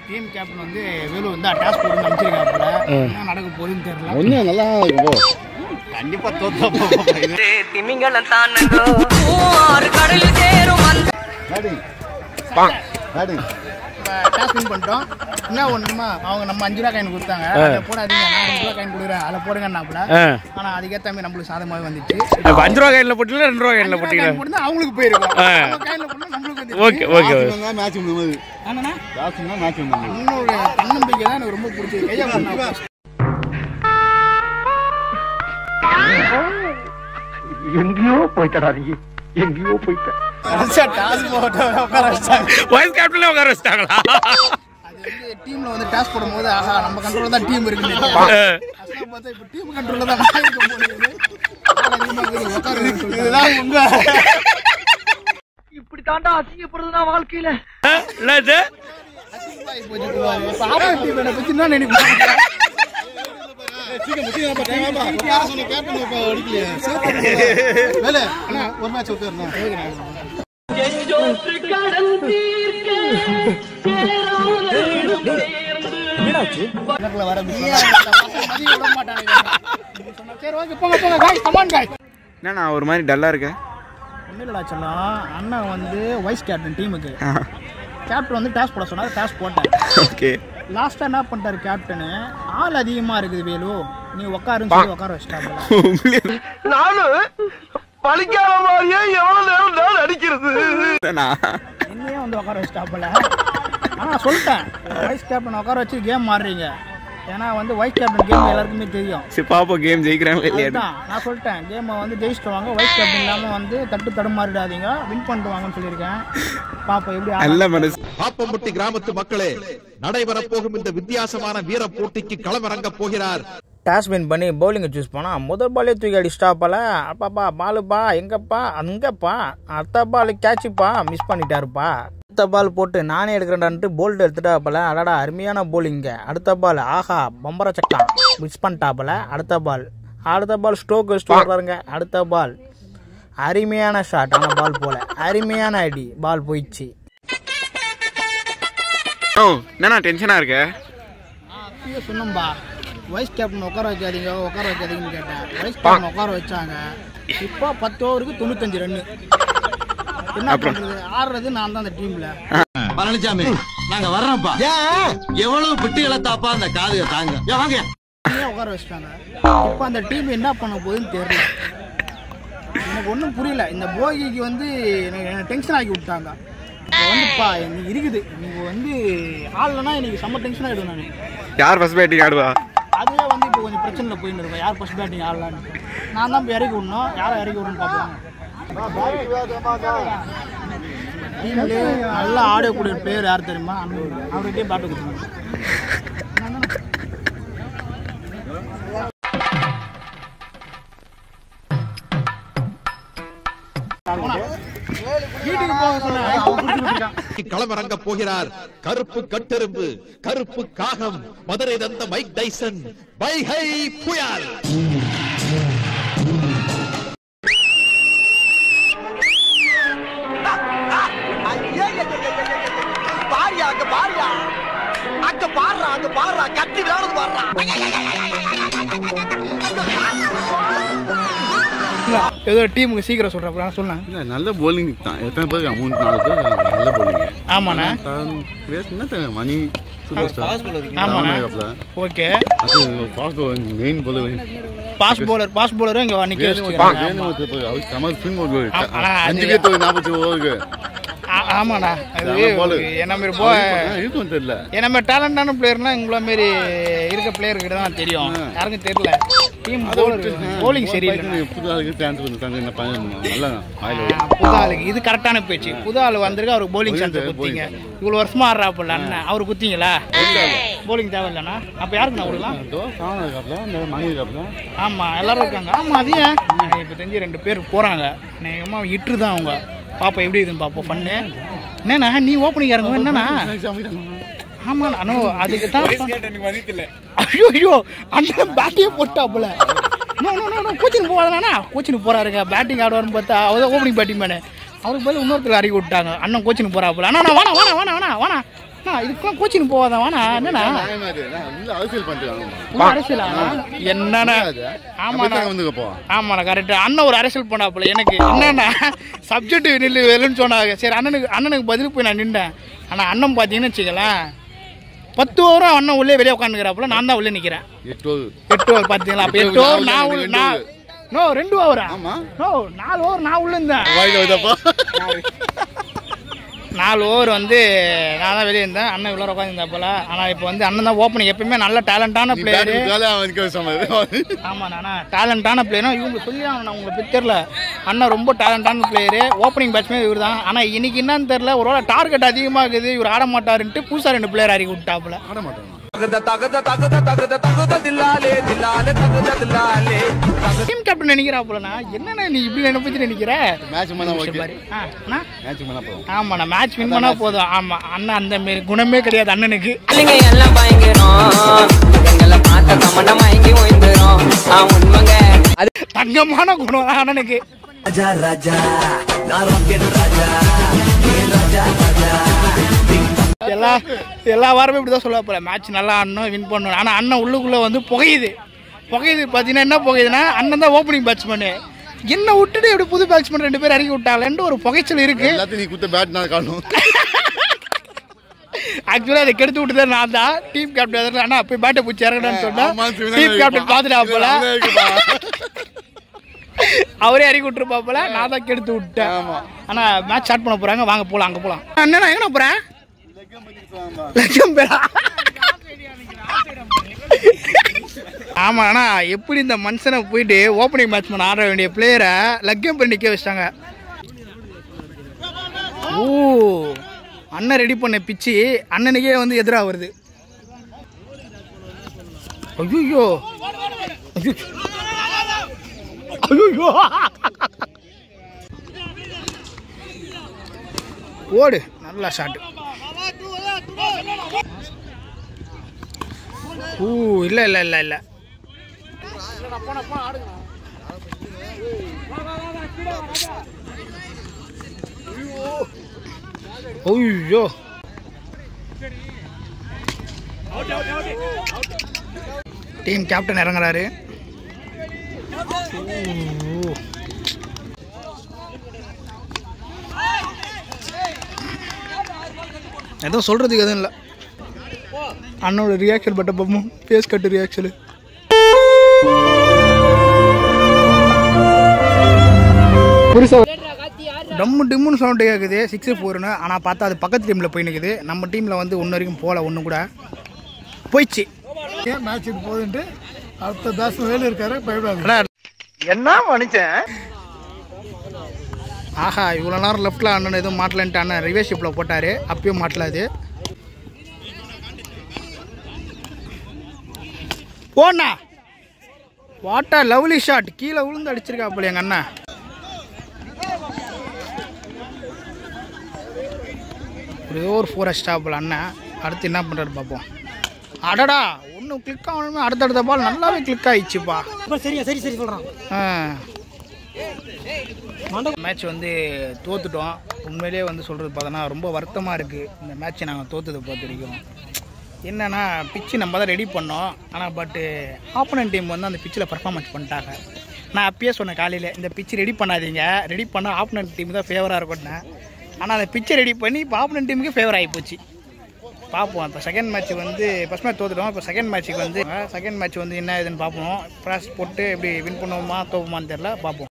Team captain வந்து வேலு வந்து attach போட்டு அமைச்சிருக்காப்புல என்ன நடக்க போகுதுன்னு தெரியல ஒன்றும் நல்லா இருக்கும் போ கண்டிப்பா தோத்தா இது திமிங்கலம் தானுங்கோ ஆறு கடலில் சேரும் அந்த பேட்டிங் பேட்டிங் இப்போ டாஸ் வின் பண்ணிட்டோம் என்ன ஒன்றுமா அவங்க நம்ம அஞ்சு ரூபா காயின் கொடுத்தாங்க அதை போடாதீங்க நான் அஞ்சு ரூபா காயின் கொடுக்குறேன் அதில் போடுங்கன்னாப்புல ஆனால் அதுக்கேற்ற மாதிரி நம்மளுக்கு சாதகமாகவே வந்துச்சு இப்போ அஞ்சு ரூபா கையில் போட்டீங்களா ரெண்டு ரூபா கையில் போட்டீங்களா காயின் போட்டு அவங்களுக்கு போயிருக்கும் ஆ. நம்ம காயின்ல போட்டு நம்மளுக்கு வந்து ஓகே ஓகே தான் மேட்ச் முடியும் ஆனா லாஸ்ட் தான் மேட்ச் முடியும் இன்னொரு தன்னம்பிக்கை தான் எனக்கு ரொம்ப பிடிச்சது கையா பண்ணா எங்கேயோ போயிட்டடா நீ எங்கேயோ போயிட்ட டாஸ் போட்டு உட்கார வச்சாங்க வைஸ் கேப்டனே உட்கார வச்சிட்டாங்களா அது வந்து டீம்ல வந்து டாஸ் போடும்போது ஆஹா நம்ம கண்ட்ரோல் தான் டீம் இருக்குன்னு அசலா பார்த்தா இப்போ டீம் கண்ட்ரோல்ல தான் நான் இருக்க போகுது ஆள் அதிகமா இருக்குது, உட்கார வைக்க இதுதான் உங்க இப்படி தாண்டா அசிங்கப்படுறதுனா வாழ்க்கையில என்னது அதிகமாகி போச்சு குமார். இப்ப ஆறாம் டீம் என்னை பத்தி என்ன நினைப்பாங்க ஒரு மேட்ச் விட்டு எனக்குள்ள வர பிஸியா மதிய விட மாட்டானுங்க சொன்னா, சரி ஓகே போங்க போங்க காய் கமான் காய் என்னண்ணா ஒரு மாதிரி டல்லா இருக்க ஒன்றும் இல்லடா செல்லம் அண்ணன் வந்து வைஸ் கேப்டன் டீமுக்கு கேப்டன் வந்து டாஸ் போட சொன்னார் டாஸ் போட்டேன் ஓகே லாஸ்ட்டாக என்ன பண்ணிட்டாரு கேப்டனு ஆள் அதிகமாக இருக்குது வேலு நீ உட்காருன்னு சொல்லி உட்கார வச்சிட்டாங்க நானும் பழிக்காத மாதிரியே எவ்வளவு நேரம் நான் அடிக்கிறது என்னையே வந்து உட்கார வச்சிட்டாப்புல ஆனால் சொல்லிட்டேன் வைஸ் கேப்டன் உட்கார வச்சு கேம் மாறுறீங்க ஏன்னா வந்து வைஸ் கேப்டன் கேம் எல்லாருக்குமே தெரியும் சரி பாப்போம் கேம் ஜெயிக்கிறாங்களா இல்லையா அதுதான் நான் சொல்லிட்டேன் கேமை வந்து ஜெயிச்சிட்டு வாங்க வைஸ் கேப்டன் இல்லாமல் வந்து தட்டு தடுமாறிடாதீங்க வின் பண்ணிட்டு வாங்கன்னு சொல்லியிருக்கேன் பாப்போம் எப்படி ஆடுறாங்க. நல்ல மனசு பாப்பம்பட்டி கிராமத்து மக்களே நடைபெறப் போகும் இந்த வித்தியாசமான வீர போட்டிக்கு களமிறங்க போகிறார் டாஸ் வின் பண்ணி பவுலிங்கை சூஸ் பண்ணால் முதல் பாலே தூக்கி அடிச்சிட்டாப்பால அப்பாப்பா பாலுப்பா எங்கப்பா அங்கப்பா அடுத்த பால் கேட்சுப்பா மிஸ் பண்ணிட்டாருப்பா அடுத்த பால் போட்டு நானே எடுக்கிறேன்டான்ட்டு போல்ட் எடுத்துட்டாப்பல அடடா அருமையான bowling அடுத்த பால் ஆஹா பம்பர சக்கா மிஸ் பண்ணிட்டாப்பல அடுத்த பால் அடுத்த பால் ஸ்டோக் வச்சுட்டு வர்றாருங்க அடுத்த பால் அருமையான ஷாட் ஆனால் பால் போல அருமையான அடி பால் போயிடுச்சு ஓ என்னண்ணா டென்ஷனா இருக்க அப்பயே சொன்னோம்பா வைஸ் கேப்டன் உட்கார வைக்காதீங்க உட்கார வைக்காதீங்கன்னு கேட்டேன் வைஸ் கேப்டன் உட்கார வச்சாங்க இப்போ பத்து ஓவருக்கு தொண்ணூத்தஞ்சு ரன்னு என்ன பண்றது ஆடுறது நான் தான் அந்த டீம்ல பழனிசாமி நாங்க வர்றோம்ப்பா எவ்வளவு பிட்டு இழத்தாப்பா அந்த காதுக தாங்க ஏன் வாங்க ஏன் உட்கார வச்சிட்டாங்க இப்போ அந்த டீம் என்ன பண்ண போகுதுன்னு தெரியல எனக்கு ஒன்றும் புரியல இந்த போகிக்கு வந்து எனக்கு டென்ஷன் ஆக்கி விட்டாங்க இப்போ வந்துப்பா எனக்கு இருக்குது நீங்கள் வந்து ஆடலன்னா எனக்கு செம்ம டென்ஷன் ஆகிடும் நான் யார் ஃபர்ஸ்ட் பேட்டிங் ஆடுவா அதுவே வந்து இப்போ கொஞ்சம் பிரச்சனையில் போயின்னு இருக்கோம் யார் ஃபர்ஸ்ட் பேட்டிங் ஆடலான்னு நான் தான் இப்போ இறக்கி விடணும் யாரை இறக்கி விடணும்னு பார்ப்போம் டீம்லேயே நல்லா ஆடக்கூடிய பிளேயர் யார் தெரியுமா அண்ணன் அவர்கிட்டயே பேட்டு கொடுத்துருங்க வீட்டுக்கு போக சொன்னேன் அவன் கொடுத்துட்டு இருக்கான். களமிறங்க போகிறார் கருப்பு கட்டெரும்பு கருப்பு காகம் மதுரை தந்த மைக் டைசன் வைகை புயல் பாரியா அங்க பாரியா அங்க பாடுறா அங்க பாடுறா கத்தி விளையாடுறது பாடுறா ஏதோ டீமுக்கு சீக்கிரம் சொல்கிறேன் நான் சொன்னேன் இல்லை நல்ல bowling தான் எத்தனை பேருக்கு மூணு நாலு பேர் நல்ல bowling ஆமாண்ணே வேஸ்ட் என்ன தெரியும் மணி சூப்பர் ஸ்டார் ஆமாண்ணே ஓகே அது fast main bowler boss bowler boss பவுலரும் இங்கே நிற்க வச்சுக்கிறாங்க வேணுமூர்த்தி போய் அவர் செம ஸ்பின் போடுவார் ஆ- ஆனா அது- அஞ்சு பேர் தொகுதி நாற்பத்தி ஓவருக்கு ஆ- ஆமாண்ணா அது ஆமா, bowler. என்ன மாதிரி போ இருக்கும் தெரியல என்ன மாதிரி டேலண்டான பிளேயர்னா உங்களை மாரி இருக்க பிளேயர் கிட்ட தான் தெரியும் யாருக்கும் தெரியல டீம் bowling சரியில்லை புது ஆளுக்கு சான்ஸ் கொடுத்தாங்க என்ன பையன் நல்லா ஆயில் ஆ, புது ஆளுக்கு இது கரெக்டான பேச்சு புது ஆள் வந்திருக்கு அவருக்கு bowling சான்ஸ் குத்திங்க இவ்வளோ வருஷமா ஆடுறாப்புல அண்ணன் அவரு குத்திங்களா bowling தேவையில்லைண்ணா அப்போ யாருக்கு நான் கொடுக்கலாம் சாணம் இருக்காப்ல இந்த மணி இருக்காப்ல ஆமா எல்லாரும் இருக்காங்க ஆமா அது ஏன் இப்போ தெரிஞ்சு ரெண்டு பேர் போறாங்க நேகமா இட்டு தான் அவங்க பாப்போம் எப்படி இதுன்னு பார்ப்போம் பண்ணு என்னண்ணா நீ ஓப்பனிங் இறங்குவோம் என்னண்ணா ஆமா அண்ணோ அதுக்கு தான் ஐயோ ஐயோ அண்ணன் பேட்டியே போட்டாப்புல no no no no coaching போகாதாண்ணா கோச்சிங் போறாருங்க பேட்டிங் ஆடுவார்னு பார்த்தா அவர் ஓப்பனிங் பேட்டிங் மேனு அவருக்கு பதில் இன்னொருத்தர் அறிக்கை விட்டாங்க அண்ணன் கோச்சிங் போறாப்புல அண்ணா அண்ணா, வேணா வேணா வேணா வேணா வேணா அண்ணா, இதுக்கெல்லாம் கோச்சிங் போவாதான் வாண்ணா என்னண்ணா நியாயமா இது. நான் உள்ள அரசியல் பண்ணிட்டு உள்ள அரசியலா என்னண்ணா ஆமாண்ணா வந்துக்கப்போ ஆமாண்ணா கரெக்டு அண்ணன் ஒரு அரசியல் போனாப்புல எனக்கு என்னண்ணா சப்ஜெக்ட் நில்லு வெல்லுன்னு சொன்னாங்க சரி அண்ணனுக்கு அண்ணனுக்கு பதில் போய் நான் நின்றேன் ஆனால் அண்ணன் பார்த்தீங்கன்னு வச்சுக்கலாம் பத்து ஓவரும் அண்ணன் உள்ளே வெளியே உட்காந்துக்கிறாப்புல நான் தான் உள்ளே நிற்கிறேன் எட்டு over. எட்டு ஓவர் பார்த்தீங்களா அப்போ எட்டு ஓவர் நான் உள்ள நான் நோ ரெண்டு ஓவரா ஆமா. நோ நாலு ஓவர் நான் உள்ள இருந்தேன் வாயில வருதாப்பா? நாலு ஓவர் வந்து நான் தான் வெளியே இருந்தேன் அண்ணன் இவ்வளோ உட்காந்துருந்தாப்புல ஆனால் இப்போ வந்து அண்ணன் தான் ஓப்பனிங் எப்பயுமே நல்ல டேலண்டான நீ bat பிளேயரு கொடுத்தாலே அவன் நிக்க வச்ச மாதிரி. ஆமாம் நானா டேலண்டான பிளேயரும் இவங்க சொல்லி நான் உங்களுக்கு தெரியல அண்ணன் ரொம்ப டேலண்டான பிளேயரு ஓப்பனிங் பேட்ஸ்மேன் இவர் தான் ஆனால் இன்னைக்கு என்னன்னு தெரில ஒரு வேளை டார்கெட் அதிகமாக இருக்குது இவர் ஆட மாட்டாருன்ட்டு புதுசாக ரெண்டு பிளேயர் அறிக்கை விட்டாப்புல ஆட மாட்டான். டீம் கேப்டன் நினைக்கிறாப்புலண்ணா என்னண்ணா நீ இப்படி நினைப்பத்தி நினைக்கிற Match பண்ணா okay. பாரு ஆ அண்ணா Match பண்ணா போதும். ஆமாண்ணா மேட்ச் வின் பண்ணால் போதும் ஆமாம் அண்ணன் அந்த மாரி குணமே கிடையாது அண்ணனுக்கு இல்லைங்க எல்லாம் பயங்கரம் எங்களை பார்த்த கமண்டம் வாங்கி ஓய்ந்துரும் ஆ உண்மைங்க அது தங்கமான குணம் தான் அண்ணனுக்கு எல்லா எல்லா வாரமும் இப்படி தான் சொல்ல போல மேட்ச் நல்லா ஆடணும் வின் பண்ணணும் ஆனால் அண்ணன் உள்ளுக்குள்ளே வந்து புகையுது புகையுது பார்த்தீங்கன்னா என்ன புகையுதுன்னா அண்ணன் தான் ஓப்பனிங் பேட்ஸ்மேனு என்ன விட்டுட்டு எப்படி புது பேட்ஸ்மேன் ரெண்டு பேர் இறக்கி விட்டாங்களேன்ட்டு ஒரு புகைச்சல் இருக்கு எல்லாத்தையும் நீ குத்த bat நான் காணும். ஆக்சுவலாக அதை கெடுத்து விட்டுதான் நான் தான் டீம் கேப்டன் அண்ணா போய் பேட்டை பிடிச்சி இறங்கணும்னு சொன்னா ஆமா, சிவனா டீம் கேப்டன் இருக்குப்பா. பார்த்துட்டா போல சிவனா இருக்குப்பா. அவரே இறக்கி விட்டுருப்பா போல நான் தான் கெடுத்து விட்டேன் ஆமா. ஆனா மேட்ச் ஸ்டார்ட் பண்ண போறாங்க வாங்க போலாம் அங்க போலாம் என்னண்ணா எங்கண்ணா போறேன் லட்சம் பேரா ஆமா அண்ணா எப்படி இந்த மனுஷனை போயிட்டு ஓப்பனிங் பேட்ஸ்மேன் ஆட வேண்டிய பிளேயரை லக்கியம் பண்ணி நிக்க வச்சிட்டாங்க ஓ அண்ணன் ரெடி பண்ண பிச்சு அண்ணனுக்கே வந்து எதிராக வருது ஐயோ ஐயோ ஓடு நல்லா ஷாட் ஊ இல்ல இல்ல இல்ல இல்ல ஐயோ டீம் கேப்டன் இறங்குறாரு ஊ. எதுவும் சொல்கிறதுக்கு எதுவும் இல்லை அண்ணோட ரியாக்ஷன் பட்ட பார்ப்போம் ஃபேஸ் கட்டு ரியாக்ஷனு டம்மு டிம்முன்னு சவுண்டு கேட்குது சிக்ஸு ஃபோர்னு ஆனால் பார்த்தா அது பக்கத்து டீமில் போய் நிற்குது நம்ம டீமில் வந்து ஒன்று வரைக்கும் போகல ஒன்று கூட போயிடுச்சு ஏன் மேட்ச் போகுதுன்ட்டு அடுத்த பேட்ஸ்மேன் வேலை இருக்காரு பயப்படாது என்ன மனுஷன் ஆஹா இவ்வளோ நேரம் லெஃப்ட்டில் அண்ணன் எதுவும் மாட்டலன்ட்டு அண்ணன் ரிவர்ஸ் ஷிப்பில் போட்டார் அப்பயும் மாட்டல அது போண்ணா வாட்டா லவ்லி ஷாட் கீழே விழுந்து அடிச்சிருக்காப்புல எங்கள் அண்ணன் ஒரே ஒரு ஃபோர் ஸ்டாப்பில் அண்ணன் அடுத்து என்ன பண்ணுறாரு பார்ப்போம் அடடா ஒன்று கிளிக் ஆகணுமே அடுத்தடுத்த பால் நல்லாவே கிளிக் ஆயிடுச்சுப்பா சரியா சரி சரி சொல்றான் மேட்ச் வந்து தோத்துட்டோம் உண்மையிலேயே வந்து சொல்கிறது பார்த்தோன்னா ரொம்ப வருத்தமாக இருக்குது இந்த மேட்ச்சை நாங்கள் தோத்ததை பொறுத்த வரைக்கும் என்னன்னா பிச்சு நம்ம தான் ரெடி பண்ணோம் ஆனால் பட்டு ஆப்போனன்ட் டீம் வந்து அந்த பிச்சில் பர்ஃபார்மன்ஸ் பண்ணிட்டாங்க நான் அப்பயே சொன்னேன் காலையில் இந்த பிச்சு ரெடி பண்ணாதீங்க ரெடி பண்ணால் ஆப்போனன்ட் டீம் தான் ஃபேவராக இருக்கும்னு ஆனால் அந்த பிச்சை ரெடி பண்ணி இப்போ ஆப்போனன்ட் டீமுக்கு ஃபேவர் ஆகி போச்சு பார்ப்போம் இப்போ செகண்ட் மேட்ச் வந்து ஃபஸ்ட் மேட்ச் தோத்துட்டோம் இப்போ செகண்ட் மேட்ச்சுக்கு வந்து செகண்ட் மேட்ச் வந்து என்ன இதுன்னு பார்ப்போம் ப்ராஸ் போட்டு எப்படி வின் பண்ணுவோமா தோப்போமான்னு தெரில பார்ப்போம்